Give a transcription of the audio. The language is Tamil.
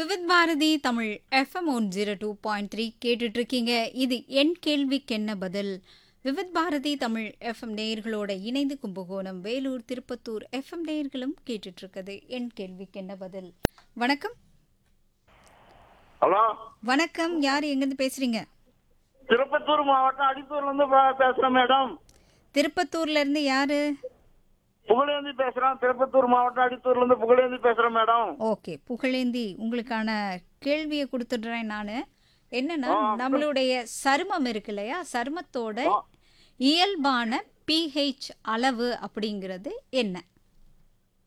Vividh Bharati Tamil FM one zero two point three கேட்டுட்டு இருக்கீங்க இது என் கேள்விக்கு என்ன பதில் விவித் பாரதி தமிழ் எஃப்எம் நேயர்களோட இணைந்து கும்பகோணம் வேலூர் திருப்பத்தூர் எஃப்எம் நேயர்களும் கேட்டுட்டு இருக்குது என் கேள்விக்கு என்ன பதில் வணக்கம் ஹலோ வணக்கம் யார் எங்கேருந்து பேசுறீங்க திருப்பத்தூர் மாவட்டம் அடித்தூர்ல இருந்து பே- பேசுறேன் மேடம் திருப்பத்தூர்ல இருந்து யாரு புகழேந்தி பேசுறேன் திருப்பத்தூர் மாவட்டம் அடித்தூர்ல இருந்து புகழேந்தி பேசுறேன் மேடம் ஓகே புகழேந்தி உங்களுக்கான கேள்வியை கொடுத்துடுறேன் நான் என்னன்னா ஆ, நம்மளுடைய சருமம் இருக்கு இல்லையா சருமத்தோட இயல்பான பிஹெச் அளவு அப்படிங்கிறது என்ன